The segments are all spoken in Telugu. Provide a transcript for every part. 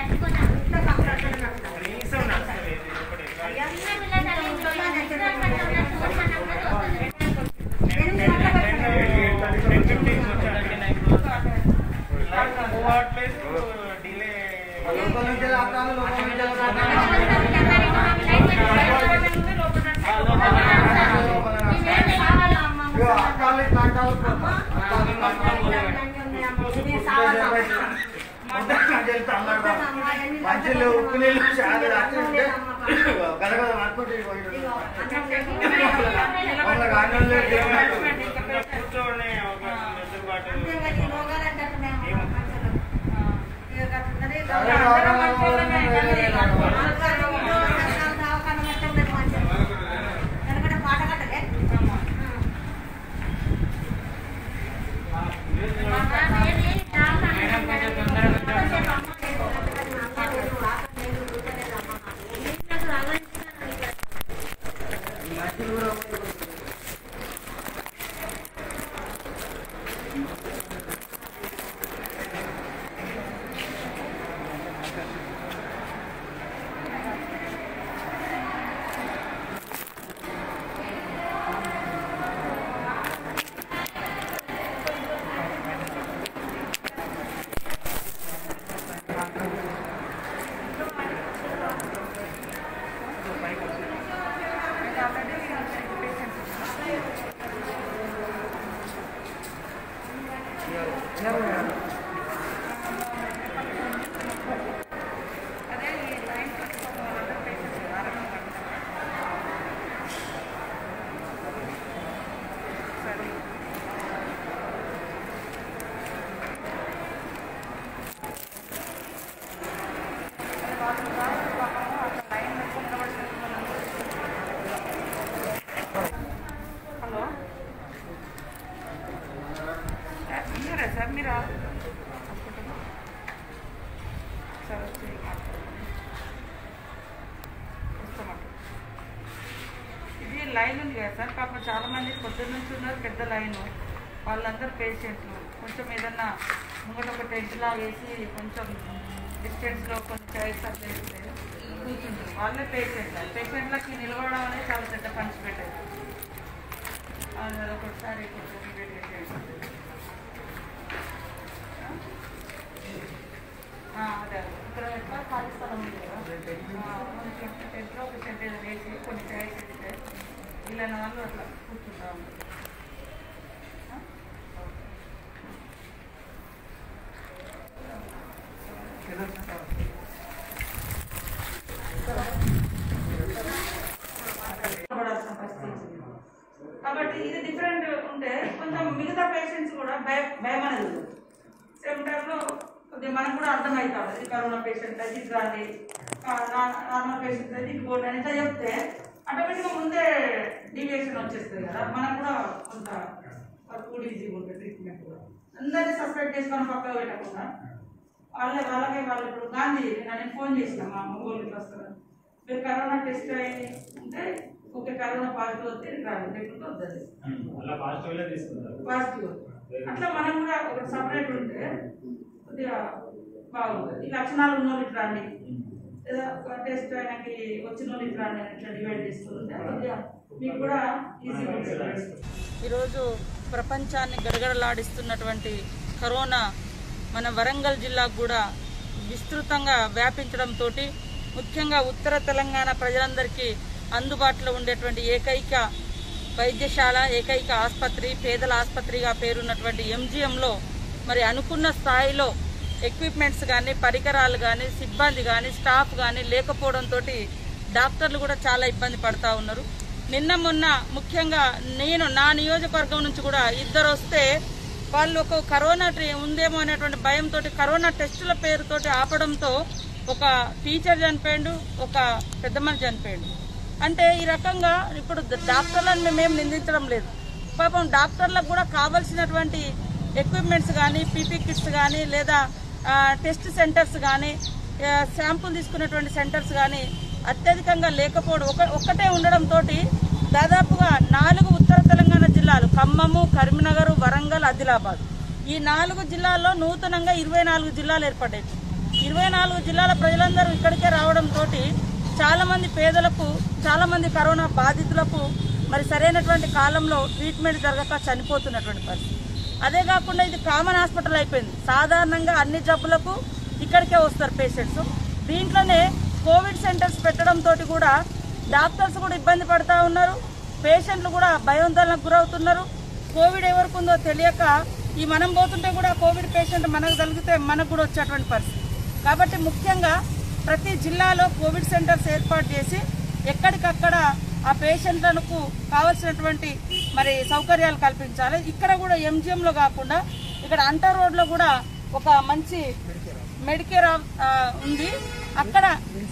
కనీసం నడుస్తలేదు ఇది ఒకటి ఎట్లా టెన్ ఫిఫ్టీన్ వచ్చాడంటే పోవట్లేదు డిలే లోపల నుంచి లాక్డౌన్ లోపల నుంచి లాక్డౌన్ ఇగో అక్కాలి లాక్డౌన్ అక్కాలి మంచిలు ఉప్పు నీళ్ళు చాలా రాత్రి కనక అనుకుంటే మమ్మల్ని గాంధీ కూర్చోనే అవకాశం వెసులుబాటు హలో మీరా సార్ మీరా సార్ వచ్చి మాట్లాడండి. వస్తామండి ఇది లైన్ ఉంది కదా సార్ పాపం చాలా మంది పొద్దున్న నుంచి ఉన్నారు పెద్ద లైన్ వాళ్ళందరూ పేషెంట్లు కొంచెం ఏదన్నా ముంగట ఒక టెంట్ లాగా వేసి కొంచెం డిస్టెన్స్లో కొంచెం చైర్స్ అట్లా వేస్తే కూర్చుంటారు వాళ్ళే పేషెంట్లు పేషెంట్లకి నిలబడడం అనేది చాలా పెద్ద పనిష్మెంట్ అవుతుంది అది ఒకసారి కొంచెం ఇమీడియట్ చేయండి. ఆ, అదే అదే. ఇక్కడ ఎట్లా ఖాళీ స్థలం ఉంది కదా ఆ, కొంచెం టెంట్లో ఒక టెంట్ ఏదో వేసి కొన్ని చైర్స్ వేస్తే వీళ్ళని వాళ్ళు అట్లా కూర్చుంటా ఉంటారు ఆ? ఓకే. పడాల్సిన పరిస్థితి వచ్చింది. కాబట్టి ఇది డిఫరెంట్ ఉంటే కొంచెం మిగతా పేషెంట్స్ కూడా భయ భయం అనేది ఉంది సేమ్ టైంలో కొద్దిగా మనకు కూడా అర్థమవుతుంది ఇది కరోనా పేషెంట్ అయితే ఇది రాండి నార్మల్ పేషెంట్ అయితే ఇది పోండి అని ఇట్లా చెప్తే ఆటోమేటిక్గా ముందే డీవియేషన్ వచ్చేస్తుంది కదా మనకు కూడా కొంత కూడా ఈజీగా ఉంటుంది ట్రీట్మెంట్ కూడా అందరినీ సస్పెక్ట్ చేసుకొని పక్కకు పెట్టకుండా వాళ్ళే వాళ్ళకే వాళ్ళు ఇప్పుడు గాంధీ నిన్న నేను ఫోన్ చేసిన మా ఒంగోలుకి వస్తారు మీరు కరోనా టెస్ట్ అయ్యి ఉంటే ఓకే కరోనా పాజిటివ్ వస్తే రాదు లేకుంటే వద్దండి అలా పాజిటివ్ తీసుకున్నారు పాజిటివ్ అట్లా మనం కూడా ఒక సపరేట్ ఉంటే కొద్దిగా బాగుంటుంది ఈ లక్షణాలు ఉన్న వాళ్ళు ఇట్లా రండి లేదా ఒక టెస్ట్ ఆయనకి వచ్చిన వాళ్ళు ఇట్లా రండి అని ఇట్లా డివైడ్ చేసుకుంటే కొద్దిగా మీకు కూడా ఈజీగా ఉంటుంది ఈరోజు ప్రపంచాన్ని గడగడలాడిస్తున్నటువంటి కరోనా మన వరంగల్ జిల్లాకు కూడా విస్తృతంగా వ్యాపించడంతో ముఖ్యంగా ఉత్తర తెలంగాణ ప్రజలందరికీ అందుబాటులో ఉండేటువంటి ఏకైక వైద్యశాల ఏకైక ఆసుపత్రి పేదల ఆసుపత్రిగా పేరున్నటువంటి ఎంజిఎంలో మరి అనుకున్న స్థాయిలో ఎక్విప్మెంట్స్ కానీ పరికరాలు కానీ సిబ్బంది కానీ స్టాఫ్ కానీ లేకపోవడంతో డాక్టర్లు కూడా చాలా ఇబ్బంది పడతా ఉన్నారు నిన్న మొన్న ముఖ్యంగా నేను నా నియోజకవర్గం నుంచి కూడా ఇద్దరు వస్తే వాళ్ళు ఒక కరోనా ట్రీ- ఉందేమో అనేటువంటి భయంతో కరోనా టెస్టుల పేరుతోటి ఆపడంతో ఒక టీచర్ చనిపోయిండు ఒక పెద్ద మనిషి చనిపోయిండు అంటే ఈ రకంగా ఇప్పుడు డాక్టర్లను మేమేం నిందించడం లేదు పాపం డాక్టర్లకు కూడా కావాల్సినటువంటి ఎక్విప్మెంట్స్ కానీ పీపీ కిట్స్ కానీ లేదా ఆ, టెస్ట్ సెంటర్స్ కానీ ఆ, శాంపుల్ తీసుకునేటువంటి సెంటర్స్ కానీ అత్యధికంగా లేకపోవడం ఒక ఒక్కటే ఉండడంతో దాదాపుగా నాలుగు ఉత్తర తెలంగాణ జిల్లాలు ఖమ్మము కరీంనగర్ వరంగల్ ఆదిలాబాద్ ఈ నాలుగు జిల్లాల్లో నూతనంగా ఇరవై నాలుగు జిల్లాలు ఏర్పడ్డాయి ఇరవై నాలుగు జిల్లాల ప్రజలందరూ ఇక్కడికే రావడంతో చాలా మంది పేదలకు చాలా మంది కరోనా బాధితులకు మరి సరైనటువంటి కాలంలో ట్రీట్మెంట్ జరగక చనిపోతున్నటువంటి పరిస్థితి అదే కాకుండా ఇది కామన్ హాస్పిటల్ అయిపోయింది సాధారణంగా అన్ని జబ్బులకు ఇక్కడికే వస్తారు పేషెంట్స్ దీంట్లోనే కోవిడ్ సెంటర్స్ పెట్టడంతో కూడా డాక్టర్స్ కూడా ఇబ్బంది పడతా ఉన్నారు పేషెంట్లు కూడా భయోందోళనకు గురవుతున్నారు కోవిడ్ ఎవరికి ఉందో తెలియక ఈ మనం పోతుంటే కూడా కోవిడ్ పేషెంట్ మనకు కలిగితే మనకు కూడా వచ్చేటువంటి పరిస్థితి కాబట్టి ముఖ్యంగా ప్రతి జిల్లాలో కోవిడ్ సెంటర్స్ ఏర్పాటు చేసి ఎక్కడికక్కడ ఆ పేషెంట్లకు కావాల్సినటువంటి మరి సౌకర్యాలు కల్పించాలి ఇక్కడ కూడా ఎంజిఎంలో కాకుండా ఇక్కడ అంటర్ రోడ్లో కూడా ఒక మంచి మెడికేర్ ఆ, ఉంది అక్కడ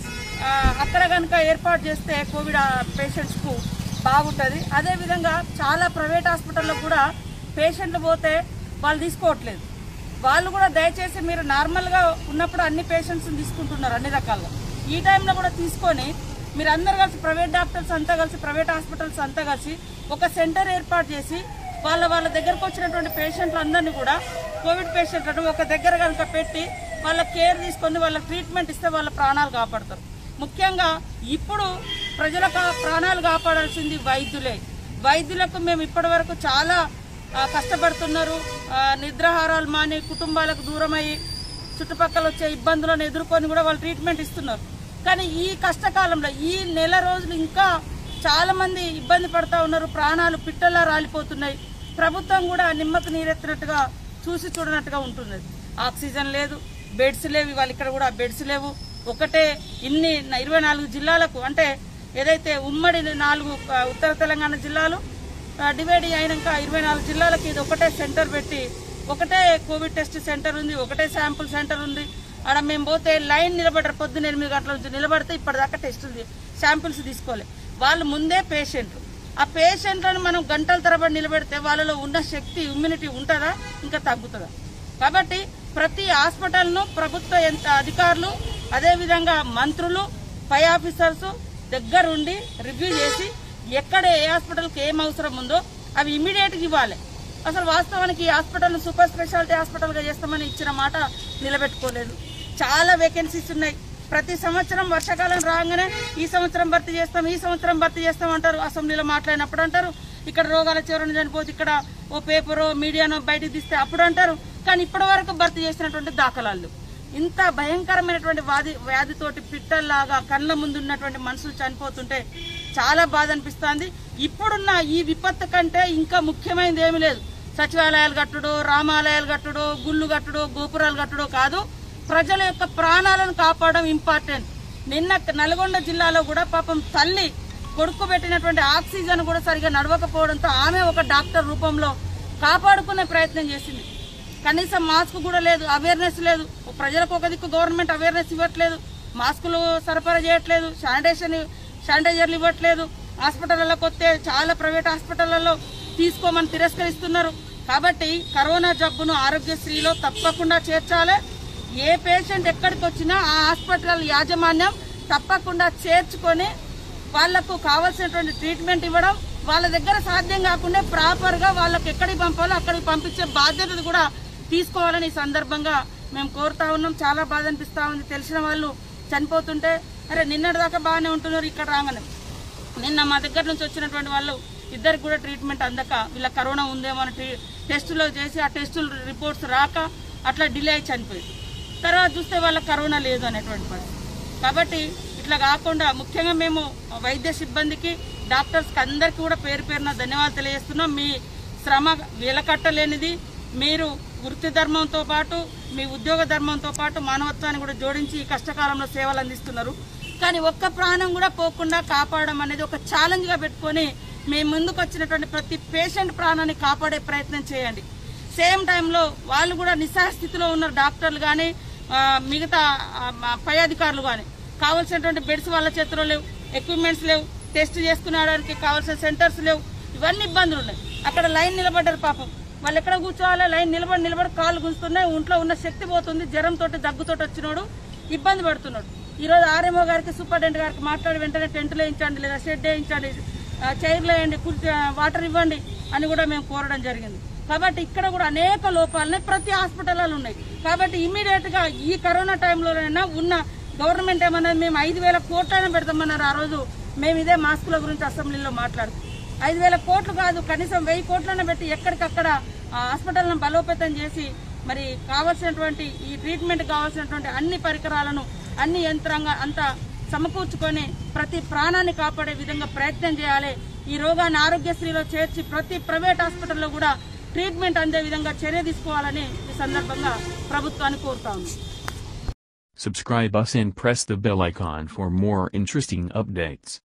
ఆ, అక్కడ కనుక ఏర్పాటు చేస్తే కోవిడ్ పేషెంట్స్కు బాగుంటుంది అదేవిధంగా చాలా ప్రైవేట్ హాస్పిటల్లో కూడా పేషెంట్లు పోతే వాళ్ళు తీసుకోవట్లేదు వాళ్ళు కూడా దయచేసి మీరు నార్మల్గా ఉన్నప్పుడు అన్ని పేషెంట్స్ని తీసుకుంటున్నారు అన్ని రకాలుగా ఈ టైంలో కూడా తీసుకొని మీరు అందరు కలిసి ప్రైవేట్ డాక్టర్స్ అంతా కలిసి ప్రైవేట్ హాస్పిటల్స్ అంతా కలిసి ఒక సెంటర్ ఏర్పాటు చేసి వాళ్ళ వాళ్ళ దగ్గరకు వచ్చినటువంటి పేషెంట్లు అందరినీ కూడా కోవిడ్ పేషెంట్లను ఒక దగ్గర కనుక పెట్టి వాళ్ళ కేర్ తీసుకొని వాళ్ళ ట్రీట్మెంట్ ఇస్తే వాళ్ళ ప్రాణాలు కాపాడతారు ముఖ్యంగా ఇప్పుడు ప్రజల కా- ప్రాణాలు కాపాడాల్సింది వైద్యులే వైద్యులకు మేము ఇప్పటి వరకు చాలా ఆ, కష్టపడుతున్నారు ఆ, నిద్రాహారాలు మాని కుటుంబాలకు దూరమయ్యి చుట్టుపక్కల వచ్చే ఇబ్బందులను ఎదుర్కొని కూడా వాళ్ళు ట్రీట్మెంట్ ఇస్తున్నారు కానీ ఈ కష్టకాలంలో ఈ నెల రోజులు ఇంకా చాలా మంది ఇబ్బంది పడతా ఉన్నారు ప్రాణాలు పిట్టల్లా రాలిపోతున్నాయి ప్రభుత్వం కూడా నిమ్మకు నీరెత్తినట్టుగా చూసి చూడనట్టుగా ఉంటున్నది ఆక్సిజన్ లేదు బెడ్స్ లేవు ఇవాళ ఇక్కడ కూడా బెడ్స్ లేవు ఒకటే ఇన్ని ఇరవై నాలుగు జిల్లాలకు అంటే ఏదైతే ఉమ్మడి నాలుగు ఆ, ఉత్తర తెలంగాణ జిల్లాలు ఆ, డివైడ్ అయినాక ఇరవై నాలుగు జిల్లాలకి ఇది ఒకటే సెంటర్ పెట్టి ఒకటే కోవిడ్ టెస్ట్ సెంటర్ ఉంది ఒకటే శాంపుల్ సెంటర్ ఉంది ఆడ మేము పోతే లైన్ నిలబడరు పొద్దున్న ఎనిమిది గంటల నుంచి నిలబడితే ఇప్పటిదాకా టెస్టులు శాంపిల్స్ తీసుకోలే వాళ్ళు ముందే పేషెంట్లు ఆ పేషెంట్లను మనం గంటల తరబడి నిలబెడితే వాళ్ళలో ఉన్న శక్తి ఇమ్యూనిటీ ఉంటుందా ఇంకా తగ్గుతుందా కాబట్టి ప్రతి హాస్పిటల్ను ప్రభుత్వ ఎంత అధికారులు అదేవిధంగా మంత్రులు పై ఆఫీసర్స్ దగ్గరుండి రివ్యూ చేసి ఎక్కడ ఏ హాస్పిటల్కి ఏం అవసరం ఉందో అవి ఇమీడియట్గా ఇవ్వాలి అసలు వాస్తవానికి ఈ హాస్పిటల్ సూపర్ స్పెషాలిటీ హాస్పిటల్గా చేస్తామని ఇచ్చిన మాట నిలబెట్టుకోలేదు చాలా వేకెన్సీస్ ఉన్నాయి ప్రతి సంవత్సరం వర్షాకాలం రాగానే ఈ సంవత్సరం భర్తీ చేస్తాం ఈ సంవత్సరం భర్తీ చేస్తాం అంటారు అసెంబ్లీలో మాట్లాడినప్పుడు అంటారు ఇక్కడ రోగాల చివరన చనిపోతే ఇక్కడ ఓ పేపరో మీడియానో బయటకు తీస్తే అప్పుడు అంటారు కానీ ఇప్పటి వరకు భర్తీ చేసినటువంటి దాఖలాలు లేవు. ఇంత భయంకరమైనటువంటి వ్యాధి వ్యాధితోటి పిట్టల్లాగా కళ్ళ ముందు ఉన్నటువంటి మనుషులు చనిపోతుంటే చాలా బాధ అనిపిస్తుంది ఇప్పుడున్న ఈ విపత్తు కంటే ఇంకా ముఖ్యమైనది ఏమీ లేదు సచివాలయాలు కట్టుడో రామాలయాలు కట్టుడో గుళ్ళు కట్టుడో గోపురాలు కట్టుడో కాదు ప్రజల యొక్క ప్రాణాలను కాపాడడం ఇంపార్టెంట్ నిన్న నల్గొండ జిల్లాలో కూడా పాపం తల్లి కొడుకు పెట్టినటువంటి ఆక్సిజన్ కూడా సరిగా నడవకపోవడంతో ఆమె ఒక డాక్టర్ రూపంలో కాపాడుకునే ప్రయత్నం చేసింది కనీసం మాస్క్ కూడా లేదు అవేర్నెస్ లేదు ప్రజలకు ఒక దిక్కు గవర్నమెంట్ అవేర్నెస్ ఇవ్వట్లేదు మాస్కులు సరఫరా చేయట్లేదు శానిటేషన్ శానిటైజర్లు ఇవ్వట్లేదు హాస్పిటళ్ళకి వస్తే చాలా ప్రైవేట్ హాస్పిటళ్లలో తీసుకోమని తిరస్కరిస్తున్నారు కాబట్టి కరోనా జబ్బును ఆరోగ్యశ్రీలో తప్పకుండా చేర్చాలి ఏ పేషెంట్ ఎక్కడికి వచ్చినా ఆ హాస్పిటల్ యాజమాన్యం తప్పకుండా చేర్చుకొని వాళ్లకు కావాల్సినటువంటి ట్రీట్మెంట్ ఇవ్వడం వాళ్ళ దగ్గర సాధ్యం కాకుండా ప్రాపర్ గా వాళ్ళకి ఎక్కడికి పంపాలో అక్కడికి పంపించే బాధ్యత కూడా తీసుకోవాలని ఈ సందర్భంగా మేము కోరుతా ఉన్నాం చాలా బాధ అనిపిస్తా ఉంది తెలిసిన వాళ్ళు చనిపోతుంటే అరే నిన్నటి దాకా బాగానే ఉంటున్నారు ఇక్కడ రాగానే నిన్న మా దగ్గర నుంచి వచ్చినటువంటి వాళ్ళు ఇద్దరికి కూడా ట్రీట్మెంట్ అందక వీళ్ళ కరోనా ఉందేమో అని టీ- టెస్టులు చేసి ఆ టెస్టులు రిపోర్ట్స్ రాక అట్లా డిలే అయి చనిపోయింది తర్వాత చూస్తే వాళ్ళకి కరోనా లేదు అనేటువంటి పరిస్థితి కాబట్టి ఇట్లా కాకుండా ముఖ్యంగా మేము వైద్య సిబ్బందికి డాక్టర్స్కి అందరికీ కూడా పేరు పేరున ధన్యవాదాలు తెలియజేస్తున్నాం మీ శ్రమ వెలకట్టలేనిది మీరు వృత్తి ధర్మంతో పాటు మీ ఉద్యోగ ధర్మంతో పాటు మానవత్వాన్ని కూడా జోడించి ఈ కష్టకాలంలో సేవలు అందిస్తున్నారు కానీ ఒక్క ప్రాణం కూడా పోకుండా కాపాడడం అనేది ఒక ఛాలెంజ్గా పెట్టుకొని మేము ముందుకు వచ్చినటువంటి ప్రతి పేషెంట్ ప్రాణాన్ని కాపాడే ప్రయత్నం చేయండి సేమ్ టైంలో వాళ్ళు కూడా నిస్సహాయ స్థితిలో ఉన్న డాక్టర్లు కానీ మిగతా ఆ, మా పై అధికారులు కానీ కావాల్సినటువంటి బెడ్స్ వాళ్ళ చేతిలో లేవు ఎక్విప్మెంట్స్ లేవు టెస్ట్ చేసుకునేడానికి కావాల్సిన సెంటర్స్ లేవు ఇవన్నీ ఇబ్బందులు ఉన్నాయి అక్కడ లైన్ నిలబడ్డారు పాపం వాళ్ళు ఎక్కడ కూర్చోవాలి లైన్ నిలబడి నిలబడి కాళ్ళు గుంజుతున్నాయి ఒంట్లో ఉన్న శక్తి పోతుంది జ్వరంతో దగ్గుతోటి వచ్చినోడు ఇబ్బంది పడుతున్నాడు ఈరోజు ఆర్ఎంఓ గారికి సూపరింటెండెంట్ గారికి మాట్లాడి వెంటనే టెంట్లు వేయించండి లేదా షెడ్ వేయించండి ఆ, చైర్లు వేయండి కుర్చీ ఆ, వాటర్ ఇవ్వండి అని కూడా మేము కోరడం జరిగింది కాబట్టి ఇక్కడ కూడా అనేక లోపాలని ప్రతి హాస్పిటల్లో ఉన్నాయి కాబట్టి ఇమీడియట్ గా ఈ కరోనా టైంలోనైనా ఉన్న గవర్నమెంట్ ఏమన్నది మేము ఐదు వేల కోట్లైనా పెడతామన్నారు ఆ రోజు మేము ఇదే మాస్కుల గురించి అసెంబ్లీలో మాట్లాడుతాం ఐదు వేల కోట్లు కాదు కనీసం వెయ్యి కోట్లైనా పెట్టి ఎక్కడికక్కడ ఆ హాస్పిటల్ను బలోపేతం చేసి మరి కావాల్సినటువంటి ఈ ట్రీట్మెంట్ కావాల్సినటువంటి అన్ని పరికరాలను అన్ని యంత్రాంగ అంతా సమకూర్చుకొని ప్రతి ప్రాణాన్ని కాపాడే విధంగా ప్రయత్నం చేయాలి ఈ రోగాన్ని ఆరోగ్యశ్రీలో చేర్చి ప్రతి ప్రైవేట్ హాస్పిటల్లో కూడా ట్రీట్మెంట్ అందే విధంగా చర్య తీసుకోవాలని ఈ సందర్భంగా ప్రభుత్వాన్ని కోరుతా ఉన్నాం Subscribe us and press the bell icon for more interesting updates.